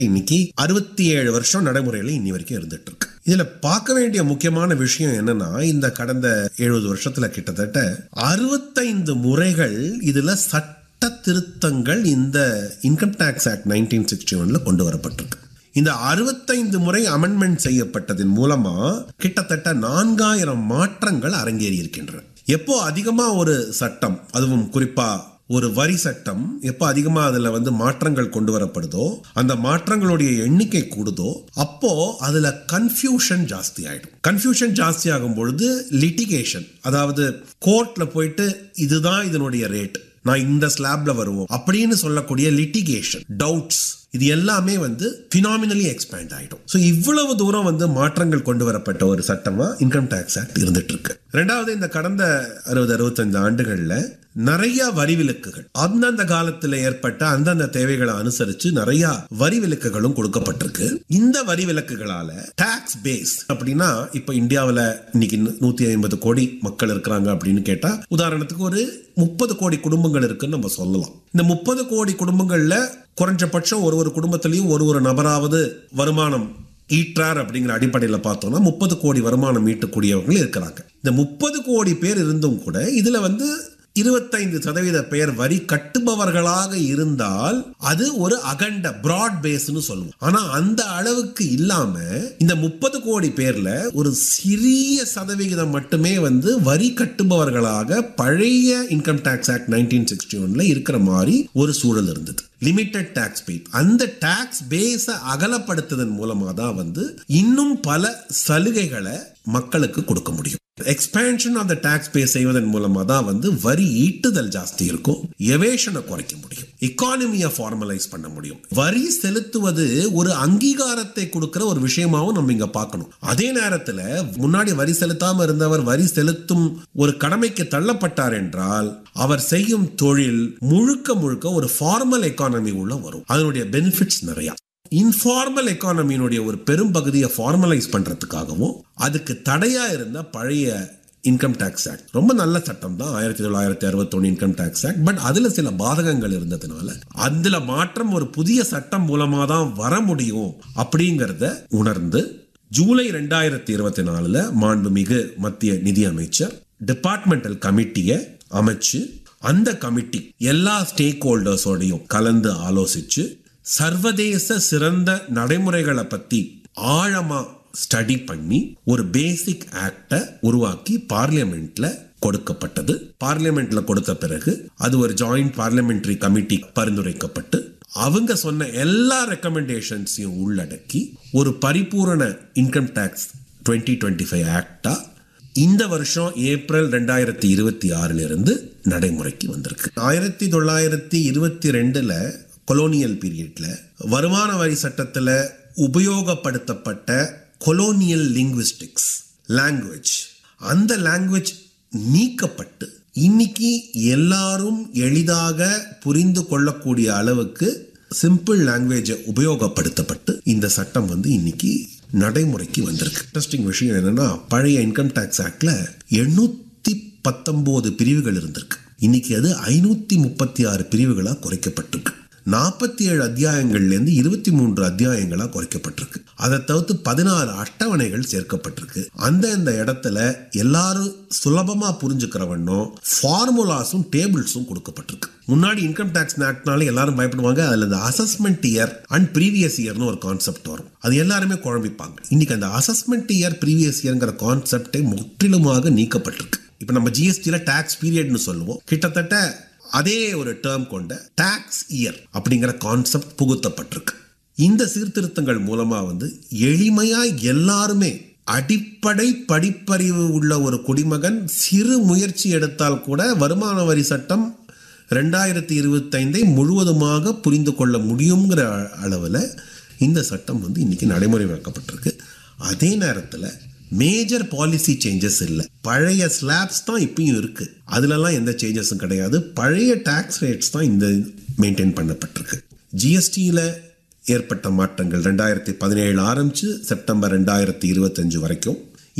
இன்னைக்கு அறுபத்தி ஏழு வருஷம் நடைமுறையில இன்னி வரைக்கும் இருந்துட்டு இருக்கு இதுல பார்க்க வேண்டிய முக்கியமான விஷயம் என்னன்னா இந்த கடந்த எழுபது வருஷத்துல கிட்டத்தட்ட அறுபத்தைந்து முறைகள் இதுல சட்ட திருத்தங்கள் இந்த income tax act nineteen sixty ஒன்ல கொண்டு வரப்பட்டிருக்கு இந்த அறுபத்தைந்து முறை அமெண்ட்மெண்ட் செய்யப்பட்டதன் மூலமா கிட்டத்தட்ட நான்காயிரம் மாற்றங்கள் அரங்கேறி இருக்கின்றன எப்போ அதிகமா ஒரு சட்டம் அதுவும் குறிப்பா ஒரு வரி சட்டம் எப்போ அதிகமா அதுல வந்து மாற்றங்கள் கொண்டு வரப்படுதோ அந்த மாற்றங்களுடைய எண்ணிக்கை கூடுதோ அப்போ அதுல கன்ஃபியூஷன் ஜாஸ்தி ஆயிடும் கன்ஃபியூஷன் ஜாஸ்தி ஆகும் பொழுது லிட்டிகேஷன் அதாவது கோர்ட்ல போயிட்டு இதுதான் இதனுடைய ரேட் நான் இந்த ஸ்லாப்ல வருவோம் அப்படின்னு சொல்லக்கூடிய லிட்டிகேஷன் டவுட்ஸ் இது எல்லாமே வந்து பினாமினலி எக்ஸ்பேண்ட் ஆயிடும் ஸோ இவ்வளவு தூரம் வந்து மாற்றங்கள் கொண்டு வரப்பட்ட ஒரு சட்டமா இன்கம் டேக்ஸ் ஆக்ட் இருந்துட்டு இருக்கு ரெண்டாவது இந்த கடந்த அறுபது அறுபத்தஞ்சு ஆண்டுகள்ல நிறைய வரி விலக்குகள் அந்தந்த காலத்துல ஏற்பட்ட அந்தந்த தேவைகளை அனுசரிச்சு நிறைய வரி விலக்குகளும் கொடுக்கப்பட்டிருக்கு இந்த வரி விலக்குகளால டாக்ஸ் பேஸ் அப்படின்னா இப்ப இந்தியாவில் இன்னைக்கு நூத்தி ஐம்பது கோடி மக்கள் இருக்கிறாங்க அப்படின்னு கேட்டா உதாரணத்துக்கு ஒரு முப்பது கோடி குடும்பங்கள் இருக்குன்னு நம்ம சொல்லலாம் இந்த முப்பது கோடி குடும்பங்கள்ல குறைஞ்சபட்சம் ஒரு ஒரு குடும்பத்திலையும் ஒரு ஒரு நபராவது வருமானம் ஈற்றார் அப்படிங்கிற அடிப்படையில் பார்த்தோம்னா முப்பது கோடி வருமானம் ஈட்டக்கூடியவங்க இருக்கிறாங்க இந்த முப்பது கோடி பேர் இருந்தும் கூட இதுல வந்து இருபத்தைந்து சதவீத பேர் வரி கட்டுபவர்களாக இருந்தால் அது ஒரு அகண்ட பிராட் பேஸ்னு சொல்லுவோம் ஆனா அந்த அளவுக்கு இல்லாம இந்த முப்பது கோடி பேர்ல ஒரு சிறிய சதவிகிதம் மட்டுமே வந்து வரி கட்டுபவர்களாக பழைய income tax act nineteen sixty ஒன்ல இருக்கிற மாதிரி ஒரு சூழல் இருந்தது லிமிட்டட் டாக்ஸ் பே அந்த டாக்ஸ் பேஸை அகலப்படுத்துவதன் மூலமா தான் வந்து இன்னும் பல சலுகைகளை மக்களுக்கு கொடுக்க முடியும் expansion of the tax base செய்வதன் மூலமா தான் வந்து வரி ஈட்டுதல் ஜாஸ்தி இருக்கும் எவேஷனை குறைக்க முடியும் எக்கானமியை ஃபார்மலைஸ் பண்ண முடியும் வரி செலுத்துவது ஒரு அங்கீகாரத்தை கொடுக்கிற ஒரு விஷயமாவும் நம்ம இங்க பார்க்கணும் அதே நேரத்துல முன்னாடி வரி செலுத்தாம இருந்தவர் வரி செலுத்தும் ஒரு கடமைக்கு தள்ளப்பட்டார் என்றால் அவர் செய்யும் தொழில் முழுக்க முழுக்க ஒரு ஃபார்மல் எக்கானமி உள்ள வரும் அதனுடைய பெனிஃபிட்ஸ் நிறைய இன்ஃபார்மல் எக்கானமியினுடைய ஒரு பெரும் பகுதியை ஃபார்மலைஸ் பண்றதுக்காகவும் அதுக்கு தடையா இருந்த பழைய இன்கம் டேக்ஸ் ஆக்ட் ரொம்ப நல்ல சட்டம் தான் ஆயிரத்தி தொள்ளாயிரத்தி அறுபத்தொன்னு இன்கம் டேக்ஸ் ஆக்ட் பட் அதுல சில பாதகங்கள் இருந்ததுனால அதுல மாற்றம் ஒரு புதிய சட்டம் மூலமா தான் வர முடியும் அப்படிங்கிறத உணர்ந்து ஜூலை ரெண்டாயிரத்தி இருபத்தி நாலுல மாண்புமிகு மத்திய நிதி அமைச்சர் டிபார்ட்மெண்டல் கமிட்டியை அமைச்சு அந்த கமிட்டி எல்லா ஸ்டேக் ஹோல்டர்ஸோடையும் கலந்து ஆலோசிச்சு சர்வதேச சிறந்த நடைமுறைகளை பத்தி ஆழமா ஸ்டடி பண்ணி ஒரு பேசிக் ஆக்டை உருவாக்கி பார்லிமெண்ட்ல கொடுக்கப்பட்டது பார்லிமெண்ட்ல கொடுத்த பிறகு அது ஒரு ஜாயிண்ட் பார்லிமெண்டரி கமிட்டி பரிந்துரைக்கப்பட்டு அவங்க சொன்ன எல்லா ரெக்கமெண்டேஷன்ஸையும் உள்ளடக்கி ஒரு பரிபூரண income tax twenty twenty five ஆக்டா இந்த வருஷம் ஏப்ரல் ரெண்டாயிரத்தி இருபத்தி ஆறுல இருந்து நடைமுறைக்கு வந்திருக்கு ஆயிரத்தி தொள்ளாயிரத்தி இருபத்தி ரெண்டுல கொலோனியல் பீரியட்ல வருமான வரி சட்டத்தில் உபயோகப்படுத்தப்பட்ட கொலோனியல் லிங்குவிஸ்டிக்ஸ் லாங்குவேஜ் அந்த லாங்குவேஜ் நீக்கப்பட்டு இன்னைக்கு எல்லாரும் எளிதாக புரிந்து கொள்ளக்கூடிய அளவுக்கு சிம்பிள் லாங்குவேஜை உபயோகப்படுத்தப்பட்டு இந்த சட்டம் வந்து இன்னைக்கு நடைமுறைக்கு வந்திருக்கு இன்ட்ரெஸ்டிங் விஷயம் என்னன்னா பழைய இன்கம் டேக்ஸ் ஆக்ட்ல எண்ணூத்தி பத்தொன்பது பிரிவுகள் இருந்திருக்கு இன்னைக்கு அது ஐநூத்தி முப்பத்தி ஆறு பிரிவுகளா குறைக்கப்பட்டிருக்கு நாற்பத்தி ஏழு அத்தியாயங்கள்லேருந்து இருபத்தி மூன்று அத்தியாயங்களா குறைக்கப்பட்டிருக்கு அதை தவிர்த்து பதினாறு அட்டவணைகள் சேர்க்கப்பட்டிருக்கு அந்தந்த இடத்துல எல்லாரும் சுலபமா புரிஞ்சுக்கிற வண்ணம் ஃபார்முலாஸும் டேபிள்ஸும் கொடுக்கப்பட்டிருக்கு முன்னாடி இன்கம் டேக்ஸ் ஆக்ட்னால எல்லாரும் பயப்படுவாங்க அதுல இந்த அசஸ்மெண்ட் இயர் அண்ட் ப்ரீவியஸ் இயர்னு ஒரு கான்செப்ட் வரும் அது எல்லாருமே குழம்பிப்பாங்க இன்னைக்கு அந்த அசஸ்மெண்ட் இயர் ப்ரீவியஸ் இயர்ங்கிற கான்செப்டை முற்றிலுமாக நீக்கப்பட்டிருக்கு இப்போ நம்ம ஜிஎஸ்டியில் டேக்ஸ் பீரியட்னு சொல்லுவோம் கிட்டத்தட்ட அதே ஒரு டேர்ம் கொண்ட டாக்ஸ் இயர் அப்படிங்கிற கான்செப்ட் புகுத்தப்பட்டிருக்கு இந்த சீர்திருத்தங்கள் மூலமா வந்து எளிமையா எல்லாருமே அடிப்படை படிப்பறிவு உள்ள ஒரு குடிமகன் சிறு முயற்சி எடுத்தால் கூட வருமான வரி சட்டம் ரெண்டாயிரத்தி இருபத்தைந்தை முழுவதுமாக புரிந்து கொள்ள முடியுங்கிற அளவில் இந்த சட்டம் வந்து இன்னைக்கு நடைமுறையாக்கப்பட்டிருக்கு அதே நேரத்தில் மேஜர் பாலிசி சேஞ்சஸ் இல்லை பழைய ஸ்லாப்ஸ் தான் இப்பயும் இருக்கு அதுலலாம் எந்த சேஞ்சஸும் கிடையாது பழைய டாக்ஸ் ரேட்ஸ் தான் இந்த மெயின்டைன் பண்ணப்பட்டிருக்கு ஜிஎஸ்டியில் ஏற்பட்ட மாற்றங்கள் ரெண்டாயிரத்தி பதினேழு ஆரம்பிச்சு செப்டம்பர் ரெண்டாயிரத்தி இருபத்தஞ்சு வரைக்கும்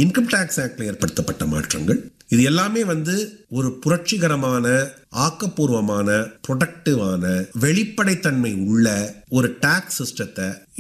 இன்கம் டேக்ஸ் ஆக்ட்ல ஏற்படுத்தப்பட்ட மாற்றங்கள் இது எல்லாமே வந்து ஒரு புரட்சிகரமான ஆக்கப்பூர்வமான ப்ரொடக்டிவான வெளிப்படைத்தன்மை உள்ள ஒரு டாக்ஸ் சிஸ்டத்தை